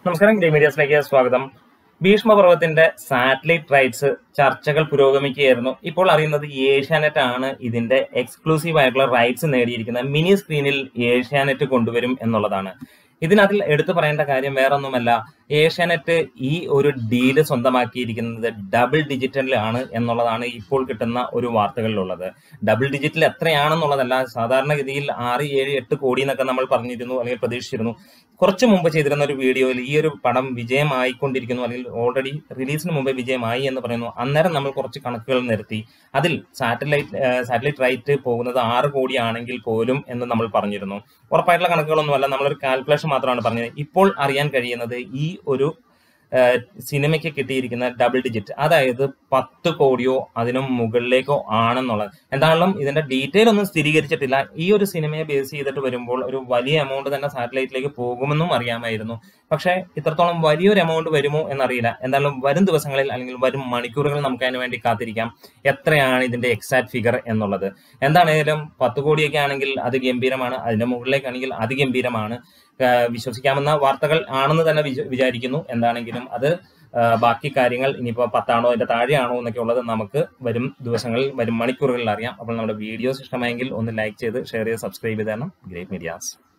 നമസ്കാരം ഗ്രേ മീഡിയസിലേക്ക് സ്വാഗതം ഭീഷ്മപർവത്തിന്റെ satellite rights ചർച്ചകൾ പുരോഗമിക്കുകയായിരുന്നു ഇപ്പോൾ അറിയുന്നത് ഏഷ്യാനെറ്റ് ആണ് ഇതിന്റെ എക്സ്ക്ലൂസീവ് ആയിട്ടുള്ള റൈറ്റ്സ് നേടിയിരിക്കുന്നത് മിനി സ്ക്രീനിൽ ഏഷ്യാനെറ്റ് കൊണ്ടുവരും എന്നുള്ളതാണ് ഇതിനകത്തിൽ എടുത്തു പറയേണ്ട കാര്യം വേറൊന്നുമല്ല ഏഷ്യാനെറ്റ് ഈ ഒരു ഡീല് സ്വന്തമാക്കിയിരിക്കുന്നത് ഡബിൾ ഡിജിറ്റലിലാണ് എന്നുള്ളതാണ് ഇപ്പോൾ കിട്ടുന്ന ഒരു വാർത്തകളിലുള്ളത് ഡബിൾ ഡിജിറ്റൽ എത്രയാണെന്നുള്ളതല്ല സാധാരണഗതിയിൽ ആറ് ഏഴ് എട്ട് കോടി എന്നൊക്കെ നമ്മൾ പറഞ്ഞിരുന്നു അല്ലെങ്കിൽ പ്രതീക്ഷിച്ചിരുന്നു കുറച്ച് മുമ്പ് ചെയ്തിരുന്ന ഒരു വീഡിയോയിൽ ഈ ഒരു പടം വിജയമായിക്കൊണ്ടിരിക്കുന്നു അല്ലെങ്കിൽ ഓൾറെഡി റിലീസിന് മുമ്പേ വിജയമായി എന്ന് പറയുന്നു അന്നേരം നമ്മൾ കുറച്ച് കണക്കുകൾ നിരത്തി അതിൽ സാറ്റലൈറ്റ് സാറ്റലൈറ്റ് റൈറ്റ് പോകുന്നത് ആറ് കോടി ആണെങ്കിൽ പോലും എന്ന് നമ്മൾ പറഞ്ഞിരുന്നു ഉറപ്പായിട്ടുള്ള കണക്കുകളൊന്നുമല്ല നമ്മളൊരു കാൽക്കുലേഷൻ മാത്രമാണ് പറഞ്ഞത് ഇപ്പോൾ അറിയാൻ കഴിയുന്നത് ഈ ഒരു ഏഹ്, സിനിമയ്ക്ക് കിട്ടിയിരിക്കുന്ന ഡബിൾ ഡിജിറ്റ് അതായത് പത്ത് കോടിയോ അതിനും മുകളിലേക്കോ ആണെന്നുള്ളത് എന്തായാലും ഇതിന്റെ ഡീറ്റെയിൽ ഒന്നും സ്ഥിരീകരിച്ചിട്ടില്ല ഈ ഒരു സിനിമയെ ബേസ് ചെയ്തിട്ട് വരുമ്പോൾ ഒരു വലിയ എമൗണ്ട് തന്നെ സാറ്റലൈറ്റിലേക്ക് പോകുമെന്നും അറിയാമായിരുന്നു പക്ഷേ ഇത്രത്തോളം വലിയൊരു എമൗണ്ട് വരുമോ എന്നറിയില്ല എന്തായാലും വരും ദിവസങ്ങളിൽ അല്ലെങ്കിൽ വരും മണിക്കൂറുകളിൽ നമുക്ക് അതിന് വേണ്ടി കാത്തിരിക്കാം എത്രയാണ് ഇതിന്റെ എക്സാക്ട് ഫിഗർ എന്നുള്ളത് എന്താണേലും പത്ത് കോടിയൊക്കെ ആണെങ്കിൽ അത് ഗംഭീരമാണ് അതിന്റെ മുകളിലേക്കാണെങ്കിൽ അതിഗംഭീരമാണ് ആഹ് വിശ്വസിക്കാവുന്ന വാർത്തകൾ ആണെന്ന് തന്നെ വിച- വിചാരിക്കുന്നു എന്താണെങ്കിലും അത് ആഹ് ബാക്കി കാര്യങ്ങൾ ഇനിയിപ്പോൾ പത്താണോ അതിന്റെ താഴെയാണോ എന്നൊക്കെ ഉള്ളത് നമുക്ക് വരും ദിവസങ്ങളിൽ വരും മണിക്കൂറുകളിൽ അറിയാം അപ്പോൾ നമ്മുടെ വീഡിയോസ് ഇഷ്ടമായെങ്കിൽ ഒന്ന് ലൈക്ക് ചെയ്ത് ഷെയർ ചെയ്ത് സബ്സ്ക്രൈബ് ചെയ്ത് തരണം ഗ്രേറ്റ് മീഡിയാസ്